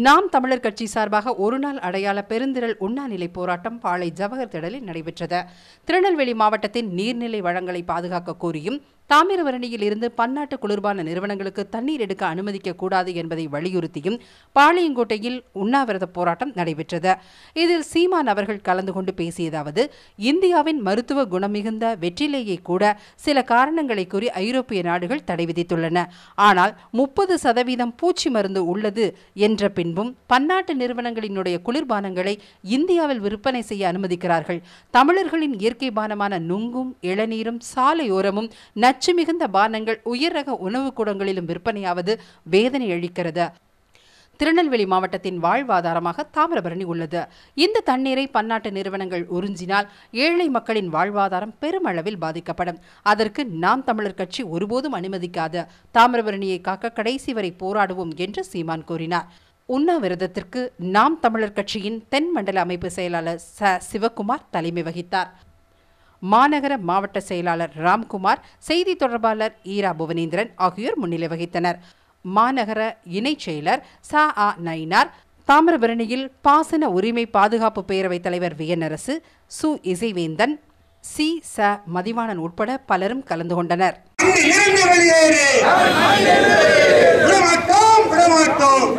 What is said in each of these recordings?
நாம் தமிழர் கட்சி சார்பாக ஒருநாள் அடையாள பெருந்திரள் உண்ணாநிலை போராட்டம் பாளை ஜவஹர் திடலில் நடைபெற்றது திருநெல்வேலி மாவட்டத்தின் நீர்நிலை வளங்களை பாதுகாக்க கோரியும் தாமிரபரணியில் இருந்து பன்னாட்டு குளிர்பான நிறுவனங்களுக்கு தண்ணீர் எடுக்க அனுமதிக்க கூடாது என்பதை வலியுறுத்தியும் பாளையங்கோட்டையில் உண்ணாவிரத போராட்டம் நடைபெற்றது இதில் சீமான் அவர்கள் கலந்து கொண்டு பேசியதாவது இந்தியாவின் மருத்துவ குணம் மிகுந்த வெற்றிலேயே கூட சில காரணங்களை கூறி ஐரோப்பிய நாடுகள் தடை விதித்துள்ளன ஆனால் முப்பது சதவீதம் பூச்சி மருந்து உள்ளது என்ற பின்பும் பன்னாட்டு நிறுவனங்களினுடைய குளிர்பானங்களை இந்தியாவில் விற்பனை செய்ய அனுமதிக்கிறார்கள் தமிழர்களின் இயற்கை பானமான நுங்கும் இளநீரும் சாலையோரமும் நச்சு மிகுந்த பானங்கள் உயர் ரக உணவுக் கூடங்களிலும் விற்பனையாவது வேதனை அளிக்கிறது திருநெல்வேலி மாவட்டத்தின் வாழ்வாதாரமாக தாமிரபரணி உள்ளது இந்த தண்ணீரை பன்னாட்டு நிறுவனங்கள் உறிஞ்சினால் ஏழை மக்களின் வாழ்வாதாரம் பெருமளவில் பாதிக்கப்படும் அதற்கு நாம் தமிழர் கட்சி ஒருபோதும் அனுமதிக்காது தாமிரபரணியை காக்க கடைசி வரை போராடுவோம் என்று சீமான் கூறினார் உண்ணாவிரதத்திற்கு நாம் தமிழர் கட்சியின் தென் மண்டல அமைப்பு செயலாளர் ச சிவகுமார் தலைமை வகித்தார் மாநகர மாவட்ட செயலாளர் ராம்குமார் செய்தி தொடர்பாளர் ஈரா புவனேந்திரன் ஆகியோர் முன்னிலை வகித்தனர் மாநகர இணைச் செயலர் ச ஆ நயினார் தாமிரபரணியில் பாசன உரிமை பாதுகாப்பு பேரவைத் தலைவர் வியனரசு சு இசைவேந்தன் சி ச மதிவாணன் உட்பட பலரும் கலந்து கொண்டனர் இருந்து வெளியேறு விடமாட்டோம் விடமாட்டோம்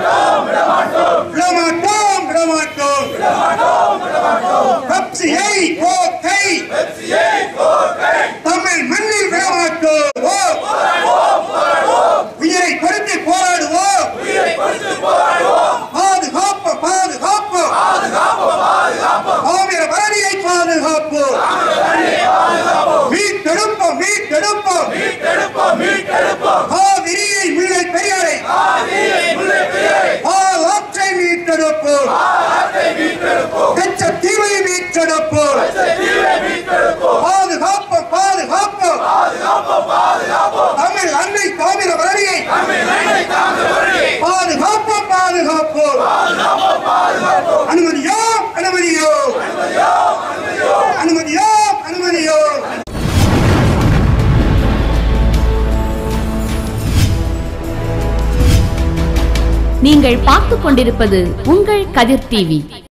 விடமாட்டோம் விடமாட்டோம் பெப்சியை கோக்கை தமிழ் மண்ணில் விடமாட்டோம் உயிரை கொடுத்து போராடுவோம் பாதுகாப்பு பாதுகாப்பு ஆமிர பரணியை பாதுகாப்போம் மீட்டெடுப்போம் மீட்டெடுப்போம் காவிரியை முல்லை பெரியாரை பாலாற்றை மீட்டெடுப்போம் கச்சத்தீவை மீட்டெடுப்போம் பாதுகாப்பு பாதுகாப்பு தமிழ் அன்னை தாமிர பரணியை பாதுகாப்பு பாதுகாப்பு அனுமதியோ அனுமதியோ அனுமதியோ அனுமதியோ நீங்கள் பார்த்துக் கொண்டிருப்பது உங்கள் கதிர் டிவி